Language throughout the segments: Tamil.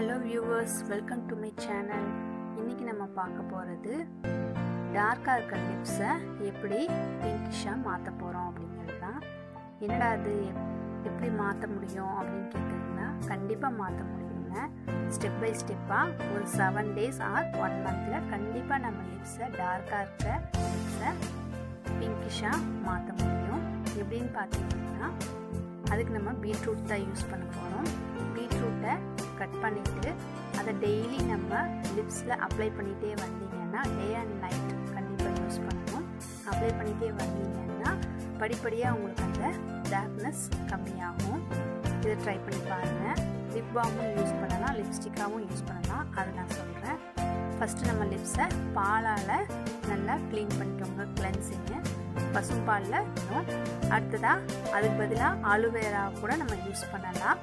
hello viewers welcome to my channel இன்றைக்கி நம்ம பார்க்க போகிறது டார்க்காக இருக்க லிப்ஸை எப்படி பிங்கிஷாக மாற்ற போகிறோம் அப்படிங்கிறது தான் என்னடா அது எப்- எப்படி மாற்ற முடியும் அப்படின்னு கேட்டிங்கன்னா கண்டிப்பாக மாற்ற முடியுங்க ஸ்டெப் பை ஸ்டெப்பாக ஒரு செவன் டேஸ் ஆர் ஒன் மந்தில் கண்டிப்பாக நம்ம லிப்ஸை டார்க்காக இருக்க லிப்ஸை பிங்கிஷாக மாற்ற முடியும் எப்படின்னு பார்த்தீங்கன்னா அதுக்கு நம்ம பீட்ரூட் தான் யூஸ் பண்ண போகிறோம் பீட்ரூட்டை கட் பண்ணிவிட்டு அதை டெய்லி நம்ம லிப்ஸில் அப்ளை பண்ணிகிட்டே வந்தீங்கன்னா டே அண்ட் நைட் கண்டிப்பாக யூஸ் பண்ணணும் அப்ளை பண்ணிகிட்டே வந்தீங்கன்னா படிப்படியாக உங்களுக்கு அந்த டார்க்னஸ் கம்மியாகும் இதை ட்ரை பண்ணி பாருங்கள் லிப் பாமும் யூஸ் பண்ணலாம் லிப்ஸ்டிக்காகவும் யூஸ் பண்ணலாம் அதை நான் சொல்கிறேன் ஃபஸ்ட்டு நம்ம லிப்ஸை பாலால் நல்லா க்ளீன் பண்ணிக்கோங்க கிளென்சிங்கு பசும்பாலில் இன்னும் அடுத்ததாக அதுக்கு பதிலாக ஆலுவேரா கூட நம்ம யூஸ் பண்ணலாம்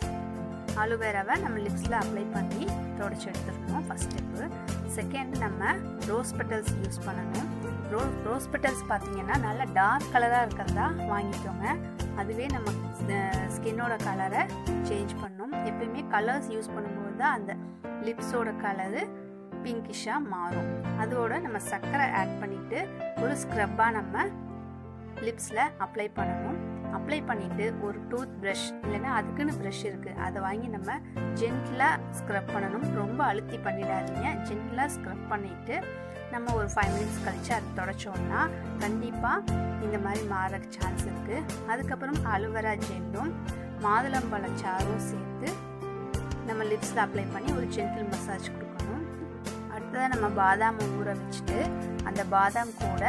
ஆலுவேராவை நம்ம லிப்ஸில் அப்ளை பண்ணி தொடச்சி எடுத்துடணும் ஃபஸ்ட் ஸ்டெப்பு செகண்ட் நம்ம ரோஸ் பெட்டல்ஸ் யூஸ் பண்ணணும் ரோ ரோஸ் பெட்டல்ஸ் பார்த்தீங்கன்னா நல்லா டார்க் கலராக இருக்கிறதா வாங்கிக்கோங்க அதுவே நம்ம ஸ்கின்னோட கலரை சேஞ்ச் பண்ணும் எப்பயுமே கலர்ஸ் யூஸ் பண்ணும்போது தான் அந்த லிப்ஸோட கலரு பிங்கிஷாக மாறும் அதோட நம்ம சர்க்கரை ஆட் பண்ணிவிட்டு ஒரு ஸ்க்ரப்பாக நம்ம லிப்ஸில் அப்ளை பண்ணணும் அப்ளை பண்ணிவிட்டு ஒரு டூத் ப்ரஷ் இல்லைன்னா அதுக்குன்னு ப்ரஷ் இருக்குது அதை வாங்கி நம்ம ஜென்டிலாக ஸ்க்ரப் பண்ணணும் ரொம்ப அழுத்தி பண்ணிடாதீங்க ஜென்டிலாக ஸ்க்ரப் பண்ணிவிட்டு நம்ம ஒரு ஃபைவ் மினிட்ஸ் கழித்து அதை தொடச்சோம்னா கண்டிப்பாக இந்த மாதிரி மாற சான்ஸ் இருக்குது அதுக்கப்புறம் அலுவரா ஜெல்லும் மாதுளம்பழ சாரும் சேர்த்து நம்ம லிப்ஸில் அப்ளை பண்ணி ஒரு ஜென்டில் மசாஜ் கொடுக்கணும் அடுத்ததாக நம்ம பாதாம் ஊற வச்சுட்டு அந்த பாதாம் கூட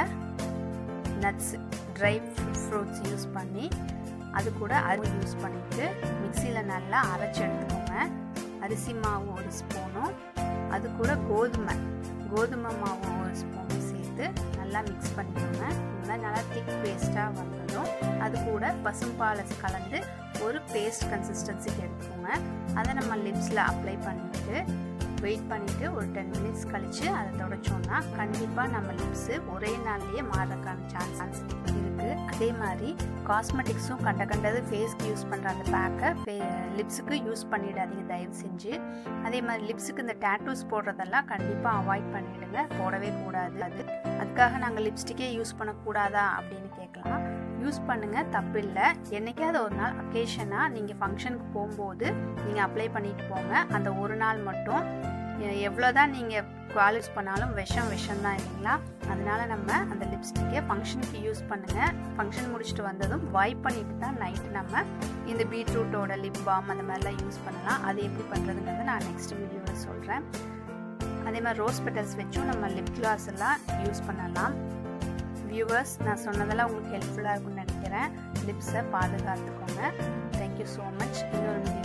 நட்ஸ் ட்ரை ஃப்ரூட்ஸ் யூஸ் பண்ணி அது கூட அரிசி யூஸ் பண்ணிவிட்டு மிக்சியில் நல்லா அரைச்சி எடுத்துக்கோங்க அரிசி மாவு ஒரு ஸ்பூனும் அது கூட கோதுமை கோதுமை மாவு ஒரு ஸ்பூனும் சேர்த்து நல்லா மிக்ஸ் பண்ணிக்கோங்க இந்த மாதிரி நல்லா திக் பேஸ்ட்டாக வந்ததும் அது கூட பசும்பாலை கலந்து ஒரு பேஸ்ட் கன்சிஸ்டன்சிக்கு எடுத்துக்கோங்க அதை நம்ம லிப்ஸில் அப்ளை பண்ணிவிட்டு வெயிட் பண்ணிவிட்டு ஒரு டென் மினிட்ஸ் கழித்து அதை தொடச்சோம்னா கண்டிப்பாக நம்ம லிப்ஸு ஒரே நாள்லேயே மாறதுக்கான சான்ஸ் இருக்குது அதே மாதிரி காஸ்மெட்டிக்ஸும் கண்ட கண்டது ஃபேஸ்க்கு யூஸ் பண்ணுற அந்த பேக்கை ஃபே லிப்ஸுக்கு யூஸ் பண்ணிடாதீங்க தயவு செஞ்சு அதே மாதிரி லிப்ஸுக்கு இந்த டேட்டூஸ் போடுறதெல்லாம் கண்டிப்பாக அவாய்ட் பண்ணிவிடுங்க போடவே கூடாது அது அதுக்காக நாங்கள் லிப்ஸ்டிக்கே யூஸ் பண்ணக்கூடாதா அப்படின்னு கேட்கலாம் யூஸ் பண்ணுங்கள் தப்பு இல்லை என்னைக்காவது ஒரு நாள் அக்கேஷனாக நீங்கள் ஃபங்க்ஷனுக்கு போகும்போது நீங்கள் அப்ளை பண்ணிட்டு போங்க அந்த ஒரு நாள் மட்டும் எவ்வளோதான் நீங்கள் குவாலிஸ் பண்ணாலும் விஷம் விஷம் தான் இல்லைங்களா அதனால நம்ம அந்த லிப்ஸ்டிக்கை ஃபங்க்ஷனுக்கு யூஸ் பண்ணுங்கள் ஃபங்க்ஷன் முடிச்சுட்டு வந்ததும் வைப் பண்ணிட்டு தான் நைட் நம்ம இந்த பீட்ரூட்டோட லிப் பாம் அந்த மாதிரிலாம் யூஸ் பண்ணலாம் அது எப்படி பண்ணுறதுங்கிறத நான் நெக்ஸ்ட் வீடியோவில் சொல்கிறேன் அதே மாதிரி ரோஸ் பெட்டல்ஸ் வச்சும் நம்ம லிப் கிளாஸ் எல்லாம் யூஸ் பண்ணலாம் வியூவர்ஸ் நான் சொன்னதெல்லாம் உங்களுக்கு ஹெல்ப்ஃபுல்லாக இருக்கும்னு நினைக்கிறேன் லிப்ஸை பாதுகாத்துக்கோங்க தேங்க்யூ ஸோ மச் இன்னொரு